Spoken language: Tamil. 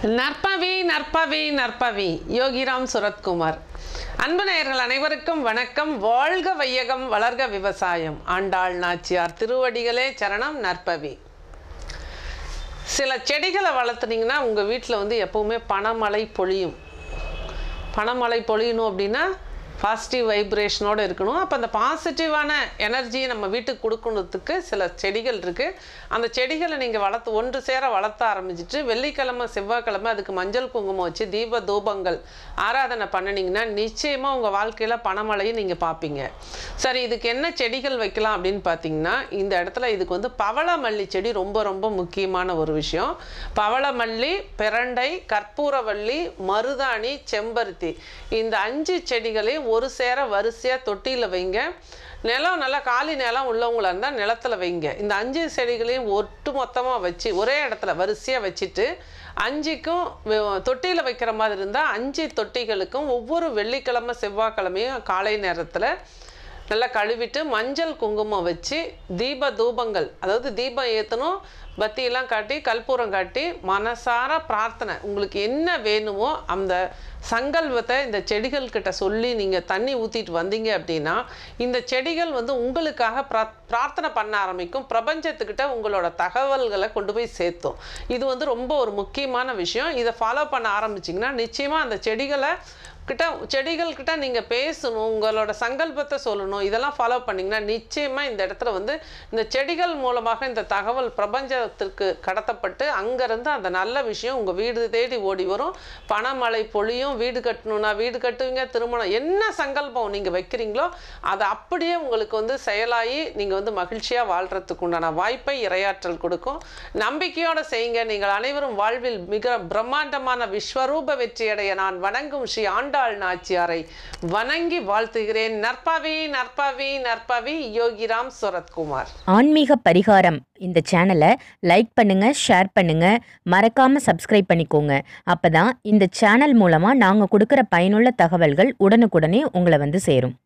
நற்பவி நற்பவி நற்பவி யோகிராம் சுரத்குமார் அன்பு நேயர்கள் அனைவருக்கும் வணக்கம் வாழ்க வையகம் வளர்க விவசாயம் ஆண்டாள் நாச்சியார் திருவடிகளே சரணம் நற்பவி சில செடிகளை வளர்த்துனீங்கன்னா உங்கள் வீட்டில் வந்து எப்பவுமே பணமழை பொழியும் பணமழை பொழியணும் அப்படின்னா பாசிட்டிவ் வைப்ரேஷனோடு இருக்கணும் அப்போ அந்த பாசிட்டிவான எனர்ஜியை நம்ம வீட்டுக்கு கொடுக்கணுத்துக்கு சில செடிகள் இருக்குது அந்த செடிகளை நீங்கள் வளர்த்து ஒன்று சேர வளர்த்த ஆரம்பிச்சிட்டு வெள்ளிக்கிழமை செவ்வாய்க்கிழமை அதுக்கு மஞ்சள் குங்குமம் வச்சு தீப தூபங்கள் ஆராதனை பண்ணினீங்கன்னா நிச்சயமாக உங்கள் வாழ்க்கையில் பணமழையை நீங்கள் பார்ப்பீங்க சரி இதுக்கு என்ன செடிகள் வைக்கலாம் அப்படின்னு பார்த்தீங்கன்னா இந்த இடத்துல இதுக்கு வந்து பவளமல்லி செடி ரொம்ப ரொம்ப முக்கியமான ஒரு விஷயம் பவளமல்லி பிரண்டை கற்பூரவள்ளி மருதாணி செம்பருத்தி இந்த அஞ்சு செடிகளையும் ஒரு சேர வரிசையாக தொட்டியில் வைங்க நிலம் நல்லா காலி நிலம் உள்ளவங்களா இருந்தால் நிலத்துல வைங்க இந்த அஞ்சு செடிகளையும் ஒட்டு மொத்தமாக வச்சு ஒரே இடத்துல வரிசையாக வச்சுட்டு அஞ்சுக்கும் தொட்டியில் வைக்கிற மாதிரி இருந்தால் அஞ்சு தொட்டிகளுக்கும் ஒவ்வொரு வெள்ளிக்கிழமை செவ்வாய்க்கிழமையும் காலை நேரத்தில் நல்லா கழுவிட்டு மஞ்சள் குங்குமம் வச்சு தீப தூபங்கள் அதாவது தீபம் ஏற்றணும் பத்தியெல்லாம் காட்டி கற்பூரம் காட்டி மனசார பிரார்த்தனை உங்களுக்கு என்ன வேணுமோ அந்த சங்கல்பத்தை இந்த செடிகள் கிட்ட சொல்லி நீங்கள் தண்ணி ஊற்றிட்டு வந்தீங்க அப்படின்னா இந்த செடிகள் வந்து உங்களுக்காக பிரா பிரார்த்தனை பண்ண ஆரம்பிக்கும் பிரபஞ்சத்துக்கிட்ட உங்களோட தகவல்களை கொண்டு போய் சேர்த்தும் இது வந்து ரொம்ப ஒரு முக்கியமான விஷயம் இதை ஃபாலோ பண்ண ஆரம்பிச்சிங்கன்னா நிச்சயமாக அந்த செடிகளை கிட்ட செடிகள் கிட்ட நீங்கள் பேசணும் உங்களோட சங்கல்பத்தை சொல்லணும் இதெல்லாம் ஃபாலோ பண்ணிங்கன்னா நிச்சயமாக இந்த இடத்துல வந்து இந்த செடிகள் மூலமாக இந்த தகவல் பிரபஞ்சத்திற்கு கடத்தப்பட்டு அங்கேருந்து அந்த நல்ல விஷயம் உங்கள் வீடு தேடி ஓடி வரும் பணமழை பொழியும் வீடு கட்டணும்னா வீடு கட்டுவீங்க திருமணம் என்ன சங்கல்பம் நீங்கள் வைக்கிறீங்களோ அது அப்படியே உங்களுக்கு வந்து செயலாகி நீங்கள் வந்து மகிழ்ச்சியாக வாழ்கிறதுக்கு உண்டான வாய்ப்பை இரையாற்றல் கொடுக்கும் நம்பிக்கையோடு செய்யுங்க நீங்கள் அனைவரும் வாழ்வில் மிக பிரம்மாண்டமான விஸ்வரூப வெற்றியடைய நான் வணங்கும் ஸ்ரீ ஆண்டாள் நாச்சியாரை வணங்கி வாழ்த்துகிறேன் நற்பவி நற்பவி நற்பவி யோகிராம் சுரத்குமார் ஆன்மீக பரிகாரம் இந்த சேனலை லைக் பண்ணுங்க ஷேர் பண்ணுங்க மறக்காம சப்ஸ்கிரைப் பண்ணிக்கோங்க அப்பதான் இந்த சேனல் மூலமா நாங்க கொடுக்குற பயனுள்ள தகவல்கள் உடனுக்குடனே உங்களை வந்து சேரும்